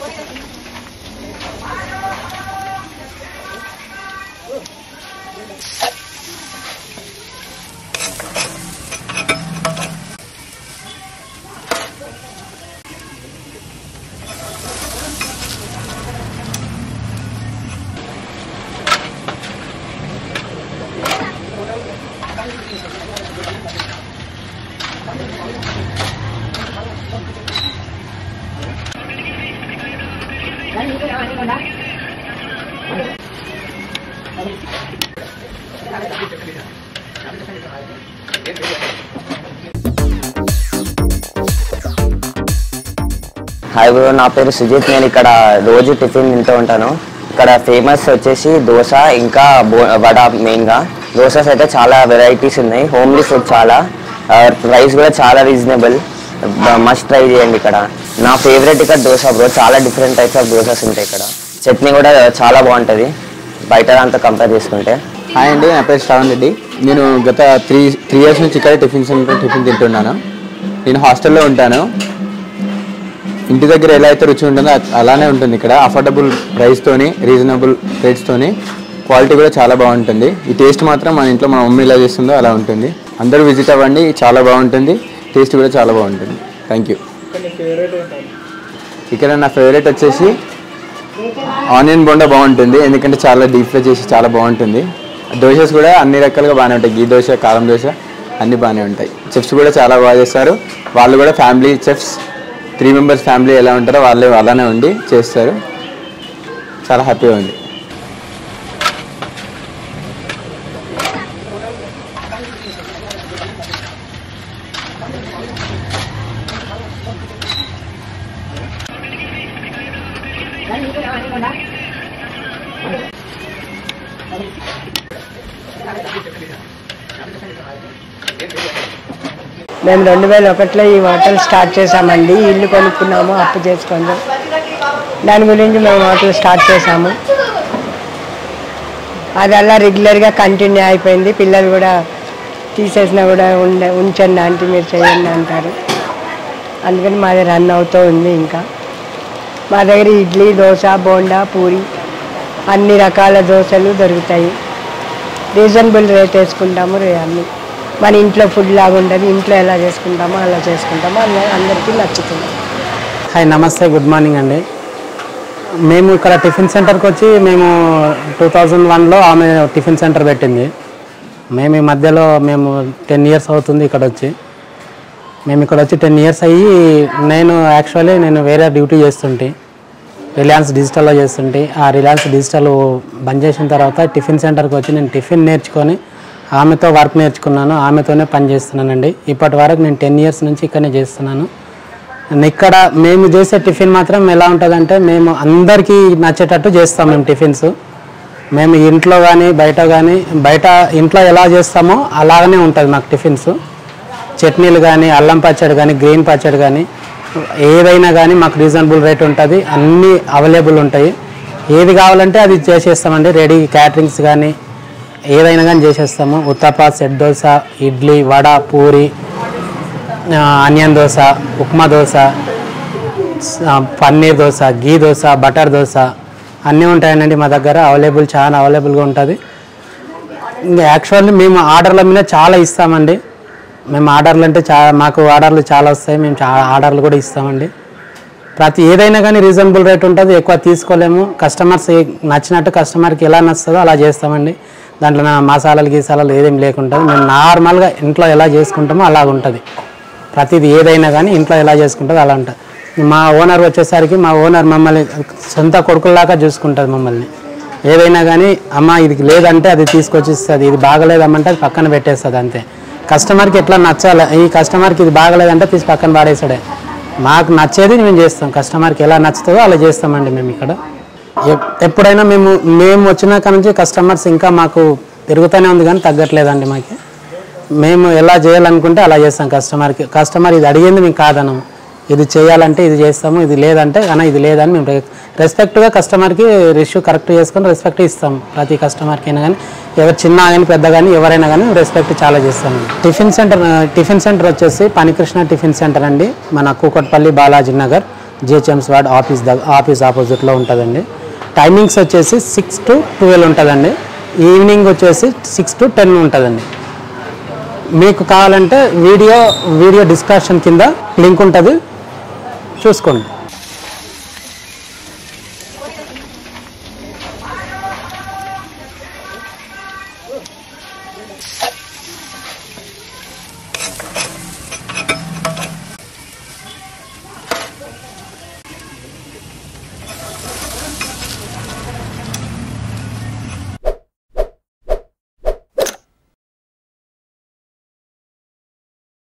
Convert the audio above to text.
hi bro నా పేరు సుజిత్ నేను ఇక్కడ రోజు టిఫిన్ తింటూ ఉంటాను ఇక్కడ ఫేమస్ వచ్చేసి దోశ ఇంకా బో వడ మెయిన్గా దోశస్ అయితే చాలా వెరైటీస్ ఉన్నాయి హోమ్లీ ఫుడ్ చాలా ప్రైస్ కూడా చాలా రీజనబుల్ మస్ట్ ట్రై చేయండి ఇక్కడ నా ఫేవరెట్ ఇక్కడ దోశ బ్రో చాలా డిఫరెంట్ టైప్స్ ఆఫ్ దోశస్ ఉంటాయి ఇక్కడ చట్నీ కూడా చాలా బాగుంటుంది బయట దాంతో కంపేర్ చేసుకుంటే హాయ్ అండి నా పేరు శ్రావణ్ రెడ్డి నేను గత త్రీ త్రీ ఇయర్స్ నుంచి ఇక్కడ టిఫిన్ సెంటర్ టిఫిన్ తింటున్నాను నేను హాస్టల్లో ఉంటాను ఇంటి దగ్గర ఎలా అయితే రుచి ఉంటుందో అ- అలానే ఉంటుంది ఇక్కడ అఫోర్డబుల్ ప్రైస్తోని రీజనబుల్ రేట్స్తోని క్వాలిటీ కూడా చాలా బాగుంటుంది ఈ టేస్ట్ మాత్రం మన ఇంట్లో మన మమ్మీ ఎలా చేస్తుందో అలా ఉంటుంది అందరూ విజిట్ అవ్వండి చాలా బాగుంటుంది టేస్ట్ కూడా చాలా బాగుంటుంది థ్యాంక్ యూ ఇక్కడ నా ఫేవరెట్ వచ్చేసి ఆనియన్ బొండా బాగుంటుంది ఎందుకంటే చాలా డీప్ ఫ్రై చేసి చాలా బాగుంటుంది దోశస్ కూడా అన్ని రకాలుగా బాగానే ఉంటాయి గీ దోశ కారం దోశ అన్నీ బాగానే ఉంటాయి చెఫ్స్ కూడా చాలా బాగా చేస్తారు వాళ్ళు కూడా family chefs three members family ఎలా ఉంటారో వాళ్ళే అలానే ఉండి చేస్తారు చాలా హ్యాపీగా ఉంది మేము రెండు వేల ఒకటిలో ఈ హోటల్ స్టార్ట్ చేసామండి ఇల్లు కొనుక్కున్నాము అప్పు చేసుకొని దాని గురించి మేము హోటల్ స్టార్ట్ చేసాము అది అలా రెగ్యులర్గా కంటిన్యూ అయిపోయింది పిల్లలు కూడా తీసేసినా కూడా ఉండే ఉంచండి అంటే మీరు చేయండి అంటారు అందుకని మాది రన్ అవుతూ ఉంది ఇంకా మా దగ్గర ఇడ్లీ దోశ బోండా పూరి అన్ని రకాల దోశలు దొరుకుతాయి రీజనబుల్ రేట్ వేసుకుంటాము రే అన్ని మన ఇంట్లో ఫుడ్ లాగా ఉండదు ఇంట్లో ఎలా చేసుకుంటామో అలా చేసుకుంటామో అలా అందరికీ నచ్చుతుంది హాయ్ నమస్తే గుడ్ మార్నింగ్ అండి మేము ఇక్కడ టిఫిన్ సెంటర్కి వచ్చి మేము టూ థౌజండ్ వన్లో ఆమె టిఫిన్ సెంటర్ పెట్టింది మేము ఈ మధ్యలో మేము టెన్ ఇయర్స్ అవుతుంది ఇక్కడ వచ్చి మేము ఇక్కడ వచ్చి టెన్ ఇయర్స్ అయ్యి నేను యాక్చువల్లీ నేను వేరే డ్యూటీ చేస్తుంటే రిలయన్స్ డిజిటల్లో చేస్తుంటే ఆ రిలయన్స్ డిజిటల్ బంద్ చేసిన తర్వాత టిఫిన్ సెంటర్కి వచ్చి నేను టిఫిన్ నేర్చుకొని ఆమెతో వర్క్ నేర్చుకున్నాను ఆమెతోనే పని చేస్తున్నానండి ఇప్పటి వరకు నేను టెన్ ఇయర్స్ నుంచి ఇక్కడనే చేస్తున్నాను అండ్ ఇక్కడ మేము చేసే టిఫిన్ మాత్రం ఎలా ఉంటుందంటే మేము అందరికీ నచ్చేటట్టు చేస్తాం మేము టిఫిన్స్ మేము ఇంట్లో కానీ బయట కానీ బయట ఇంట్లో ఎలా చేస్తామో అలాగనే ఉంటుంది మాకు టిఫిన్స్ చట్నీలు కానీ అల్లం పచ్చడి కానీ గ్రీన్ పచ్చడి కానీ ఏదైనా కానీ మాకు రీజనబుల్ రేట్ ఉంటుంది అన్నీ అవైలబుల్ ఉంటాయి ఏది కావాలంటే అది చేసేస్తామండి రెడీ క్యాటరింగ్స్ కానీ ఏదైనా కానీ చేసేస్తాము ఉత్తప్ప సెట్ దోశ ఇడ్లీ వడ పూరి ఆ, ఆనియన్ దోశ ఉప్మా దోశ స- ఆ, పన్నీర్ దోశ గీ దోశ బటర్ దోశ అన్నీ ఉంటాయండి మా దగ్గర అవైలబుల్ చాలా అవైలబుల్గా ఉంటుంది ఇంకా యాక్చువల్లీ మేము ఆర్డర్ల మీద చాలా ఇస్తామండి మేము ఆర్డర్లు అంటే చాలా మాకు ఆర్డర్లు చాలా వస్తాయి మేము చాలా ఆర్డర్లు కూడా ఇస్తామండి ప్రతి ఏదైనా కానీ రీజనబుల్ రేట్ ఉంటుంది ఎక్కువ తీసుకోలేము కస్టమర్స్ ఏ- నచ్చినట్టు కస్టమర్కి ఎలా నచ్చుతుందో అలా చేస్తామండి దాంట్లో నా మసాలాలు గీసాలాలు ఏదేం లేకుండా మేము నార్మల్గా ఇంట్లో ఎలా చేసుకుంటామో అలాగ ఉంటుంది ప్రతిది ఏదైనా కానీ ఇంట్లో ఎలా చేసుకుంటుందో అలా ఉంటుంది మా ఓనర్ వచ్చేసరికి మా ఓనర్ మమ్మల్ని సొంత కొడుకుల్లాగా చూసుకుంటుంది మమ్మల్ని ఏదైనా కానీ అమ్మ ఇది లేదంటే అది తీసుకొచ్చి ఇస్తుంది ఇది బాగలేదమ్మంటే అది పక్కన పెట్టేస్తుంది అంతే కస్టమర్కి ఎట్లా నచ్చాలి ఈ కస్టమర్కి ఇది బాగలేదంటే తీసి పక్కన పాడేసాడే మాకు నచ్చేది మేము చేస్తాం కస్టమర్కి ఎలా నచ్చుతుందో అలా చేస్తామండి మేము ఇక్కడ ఎప్- ఎప్పుడైనా మేము మేము వచ్చినాక నుంచి కస్టమర్స్ ఇంకా మాకు పెరుగుతూనే ఉంది కానీ తగ్గట్లేదండి మాకు మేము ఎలా చేయాలనుకుంటే అలా చేస్తాం కస్టమర్కి కస్టమర్ ఇది అడిగింది మేము కాదనము ఇది చేయాలంటే ఇది చేస్తాము ఇది లేదంటే అన్న ఇది లేదని మేము రెస్పెక్ట్గా కస్టమర్కి రిష్యూ కరెక్ట్ చేసుకొని రెస్పెక్ట్ ఇస్తాం ప్రతి కస్టమర్కి అయినా కానీ ఎవరు చిన్న కానీ పెద్ద కానీ ఎవరైనా కానీ రెస్పెక్ట్ చాలా చేస్తాం టిఫిన్ సెంటర్ టిఫిన్ సెంటర్ వచ్చేసి పనికృష్ణ టిఫిన్ సెంటర్ అండి మన Kukatpally Balaji Nagar GHMC ward office దగ్గర ఆఫీస్ ఆపోజిట్లో ఉంటుందండి టైమింగ్స్ వచ్చేసి సిక్స్ టు ట్వెల్వ్ ఉంటుందండి ఈవినింగ్ వచ్చేసి సిక్స్ టు టెన్ ఉంటుందండి మీకు కావాలంటే వీడియో వీడియో డిస్కషన్ కింద లింక్ ఉంటుంది చూసుకోండి